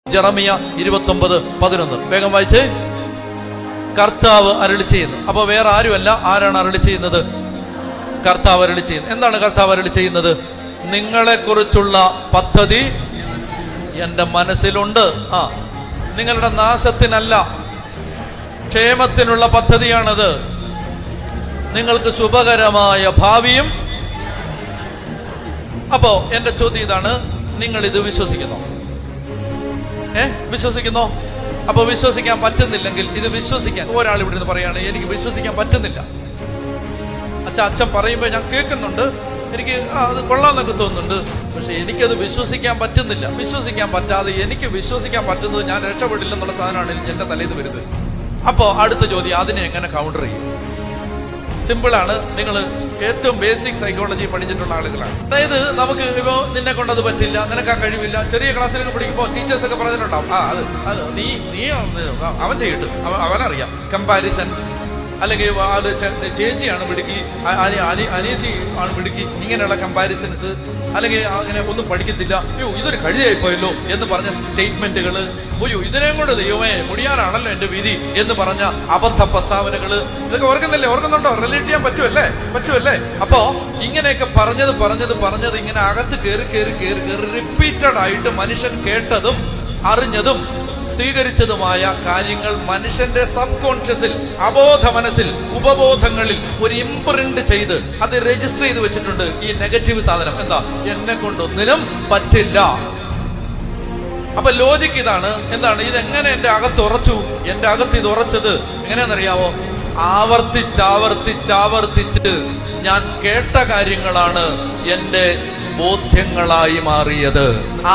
ജറമിയ ഇരുപത്തി ഒമ്പത് പതിനൊന്ന് വേഗം വായിച്ചേ കർത്താവ് അരളി ചെയ്യുന്നു അപ്പൊ വേറെ ആരുമല്ല ആരാണ് അരളി ചെയ്യുന്നത് കർത്താവ് അരളി ചെയ്യുന്നത് എന്താണ് കർത്താവ് അരളി ചെയ്യുന്നത് നിങ്ങളെ കുറിച്ചുള്ള പദ്ധതി എന്റെ മനസ്സിലുണ്ട് ആ നിങ്ങളുടെ നാശത്തിനല്ല ക്ഷേമത്തിനുള്ള പദ്ധതിയാണത് നിങ്ങൾക്ക് ശുഭകരമായ ഭാവിയും അപ്പോ എന്റെ ചോദ്യം ഇതാണ് നിങ്ങൾ ഇത് വിശ്വസിക്കുന്നോ ഏ വിശ്വസിക്കുന്നോ അപ്പൊ വിശ്വസിക്കാൻ പറ്റുന്നില്ലെങ്കിൽ ഇത് വിശ്വസിക്കാൻ ഒരാൾ ഇവിടെ നിന്ന് പറയാണ് എനിക്ക് വിശ്വസിക്കാൻ പറ്റുന്നില്ല അച്ഛ അച്ഛൻ പറയുമ്പോ ഞാൻ കേൾക്കുന്നുണ്ട് എനിക്ക് ആ, അത് കൊള്ളാന്നൊക്കെ തോന്നുന്നുണ്ട് പക്ഷെ എനിക്കത് വിശ്വസിക്കാൻ പറ്റുന്നില്ല വിശ്വസിക്കാൻ പറ്റാതെ എനിക്ക് വിശ്വസിക്കാൻ പറ്റുന്നത് ഞാൻ രക്ഷപ്പെടില്ലെന്നുള്ള സാധനമാണ് എന്റെ തലേന്ന് വരുന്നത് അപ്പോ അടുത്ത ചോദ്യം അതിനെ എങ്ങനെ കൗണ്ടർ ചെയ്യും സിമ്പിളാണ് നിങ്ങൾ ഏറ്റവും ബേസിക് സൈക്കോളജി പഠിച്ചിട്ടുള്ള ആളുകളാണ് അതായത് നമുക്ക് ഇപ്പോ നിന്നെ കൊണ്ടത് പറ്റില്ല നിനക്ക് ആ കഴിവില്ല ചെറിയ ക്ലാസ്സിലൊക്കെ പഠിക്കുമ്പോൾ ടീച്ചേഴ്സ് ഒക്കെ പറഞ്ഞിട്ടുണ്ടാവും ആ അത് അത് നീ നീ അവൻ ചെയ്യട്ടെ അവ- അവനറിയാം കമ്പാരിസൺ അല്ലെങ്കിൽ അത് ചെ- ചേച്ചിയാണ് മിടുക്കി അ- അനി- അനി- അനിയത്തി ആണ് മിടുക്കി ഇങ്ങനെയുള്ള കമ്പാരിസൺസ് അല്ലെങ്കിൽ അങ്ങനെ ഒന്നും പഠിക്കത്തില്ല അയ്യോ ഇതൊരു കഴിയായി പോയല്ലോ എന്ന് പറഞ്ഞ സ്റ്റേറ്റ്മെന്റുകൾ അയ്യോ ഇതിനെയും കൊണ്ട് ദൈവമേ മുടിയാനാണല്ലോ എന്റെ വിധി എന്ന് പറഞ്ഞ അബദ്ധ പ്രസ്താവനകള് ഇതൊക്കെ ഓർക്കുന്നില്ലേ ഓർക്കുന്നുണ്ടോ റിലേറ്റ് ചെയ്യാൻ പറ്റുമല്ലേ പറ്റുമല്ലേ അപ്പോ ഇങ്ങനെയൊക്കെ പറഞ്ഞത് പറഞ്ഞത് പറഞ്ഞത് ഇങ്ങനെ അകത്ത് കയറി കയറി കയറി കയറി റിപ്പീറ്റഡ് ആയിട്ട് മനുഷ്യൻ കേട്ടതും അറിഞ്ഞതും സ്വീകരിച്ചതുമായ കാര്യങ്ങൾ മനുഷ്യന്റെ സബ് കോൺഷ്യസിൽ അബോധ മനസ്സിൽ ഉപബോധങ്ങളിൽ ഒരു ഇംപ്രിന്റ് ചെയ്ത് അത് രജിസ്റ്റർ ചെയ്ത് വെച്ചിട്ടുണ്ട് ഈ നെഗറ്റീവ് സാധനം എന്താ എന്നെ കൊണ്ടൊന്നിനും പറ്റില്ല അപ്പൊ ലോജിക്ക് ഇതാണ് എന്താണ് ഇതെങ്ങനെ എന്റെ അകത്ത് ഉറച്ചു എന്റെ അകത്ത് ഇത് ഉറച്ചത് എങ്ങനെയാണെന്നറിയാമോ ആവർത്തിച്ചാവർത്തിച്ചാവർത്തിച്ച് ഞാൻ കേട്ട കാര്യങ്ങളാണ് എന്റെ ബോധ്യങ്ങളായി മാറിയത്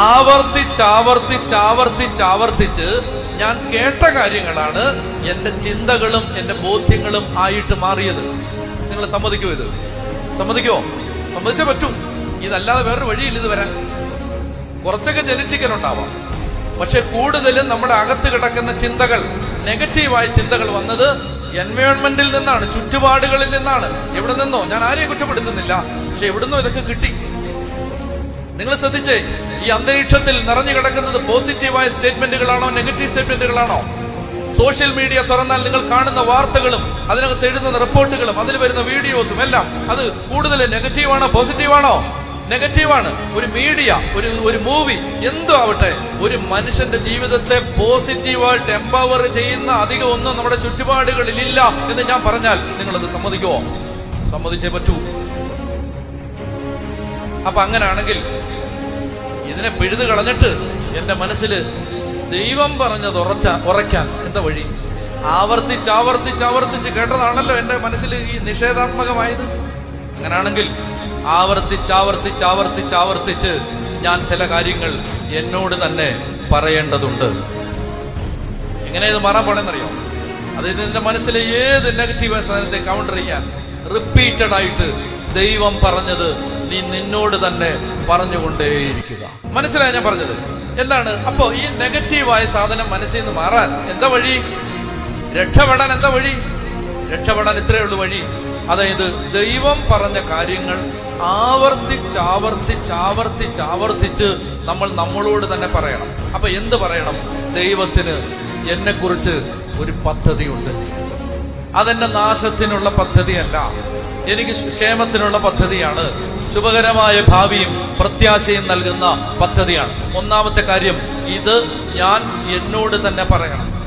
ആവർത്തിച്ചാവർത്തിച്ചാവർത്തിച്ചാവർത്തിച്ച് ഞാൻ കേട്ട കാര്യങ്ങളാണ് എന്റെ ചിന്തകളും എന്റെ ബോധ്യങ്ങളും ആയിട്ട് മാറിയത് നിങ്ങൾ സമ്മതിക്കുമോ ഇത് സമ്മതിക്കുമോ സമ്മതിച്ചേ പറ്റൂ ഇതല്ലാതെ വേറൊരു വഴിയില്ല ഇത് വരാൻ കുറച്ചൊക്കെ ജനറ്റിക്കൽ ഉണ്ടാവാം പക്ഷെ കൂടുതലും നമ്മുടെ അകത്ത് കിടക്കുന്ന ചിന്തകൾ നെഗറ്റീവായ ചിന്തകൾ വന്നത് എൻവയോൺമെന്റിൽ നിന്നാണ് ചുറ്റുപാടുകളിൽ നിന്നാണ് എവിടെ നിന്നോ ഞാൻ ആരെയും കുറ്റപ്പെടുത്തുന്നില്ല പക്ഷെ എവിടുന്നോ ഇതൊക്കെ കിട്ടി നിങ്ങൾ ശ്രദ്ധിച്ചേ ഈ അന്തരീക്ഷത്തിൽ നിറഞ്ഞു കിടക്കുന്നത് പോസിറ്റീവായ സ്റ്റേറ്റ്മെന്റുകളാണോ നെഗറ്റീവ് സ്റ്റേറ്റ്മെന്റുകളാണോ സോഷ്യൽ മീഡിയ തുറന്നാൽ നിങ്ങൾ കാണുന്ന വാർത്തകളും അതിനകത്ത് എഴുതുന്ന റിപ്പോർട്ടുകളും അതിൽ വരുന്ന വീഡിയോസും എല്ലാം അത് കൂടുതൽ നെഗറ്റീവാണോ പോസിറ്റീവാണോ നെഗറ്റീവാണ് ഒരു മീഡിയ ഒരു ഒരു മൂവി എന്തോ ആവട്ടെ ഒരു മനുഷ്യന്റെ ജീവിതത്തെ പോസിറ്റീവായിട്ട് എംപവർ ചെയ്യുന്ന അധികം ഒന്നും നമ്മുടെ ചുറ്റുപാടുകളിൽ ഇല്ല എന്ന് ഞാൻ പറഞ്ഞാൽ നിങ്ങളത് സമ്മതിക്കുമോ സമ്മതിച്ചേ പറ്റൂ അപ്പൊ അങ്ങനാണെങ്കിൽ ഇതിനെ പിഴുതു കളഞ്ഞിട്ട് എന്റെ മനസ്സിൽ ദൈവം പറഞ്ഞത് ഉറച്ച ഉറയ്ക്കാൻ എന്താ വഴി ആവർത്തിച്ച് ആവർത്തിച്ച് ആവർത്തിച്ച് കേട്ടതാണല്ലോ എന്റെ മനസ്സിൽ ഈ നിഷേധാത്മകമായത് അങ്ങനാണെങ്കിൽ ആവർത്തിച്ച് ആവർത്തിച്ച് ആവർത്തിച്ച് ആവർത്തിച്ച് ഞാൻ ചില കാര്യങ്ങൾ എന്നോട് തന്നെ പറയേണ്ടതുണ്ട് എങ്ങനെ ഇത് മാറാൻ പോണെന്നറിയോ അത് ഇതിന്റെ മനസ്സിലെ ഏത് നെഗറ്റീവ് സാധനത്തെ കൗണ്ടർ ചെയ്യാൻ റിപ്പീറ്റഡ് ആയിട്ട് ദൈവം പറഞ്ഞത് നീ നിന്നോട് തന്നെ പറഞ്ഞുകൊണ്ടേയിരിക്കുക മനസ്സിലായി ഞാൻ പറഞ്ഞത് എന്താണ് അപ്പോ ഈ നെഗറ്റീവായ സാധനം മനസ്സിൽ നിന്ന് മാറാൻ എന്താ വഴി രക്ഷപ്പെടാൻ എന്താ വഴി രക്ഷപ്പെടാൻ ഇത്രയേ ഉള്ളൂ വഴി അതായത് ദൈവം പറഞ്ഞ കാര്യങ്ങൾ ആവർത്തിച്ചാവർത്തിച്ചാവർത്തിച്ചാവർത്തിച്ച് നമ്മൾ നമ്മളോട് തന്നെ പറയണം അപ്പൊ എന്ത് പറയണം ദൈവത്തിന് എന്നെ കുറിച്ച് ഒരു പദ്ധതിയുണ്ട് അതെന്റെ നാശത്തിനുള്ള പദ്ധതിയല്ല എനിക്ക് ക്ഷേമത്തിനുള്ള പദ്ധതിയാണ് ശുഭകരമായ ഭാവിയും പ്രത്യാശയും നൽകുന്ന പദ്ധതിയാണ് ഒന്നാമത്തെ കാര്യം ഇത് ഞാൻ എന്നോട് തന്നെ പറയണം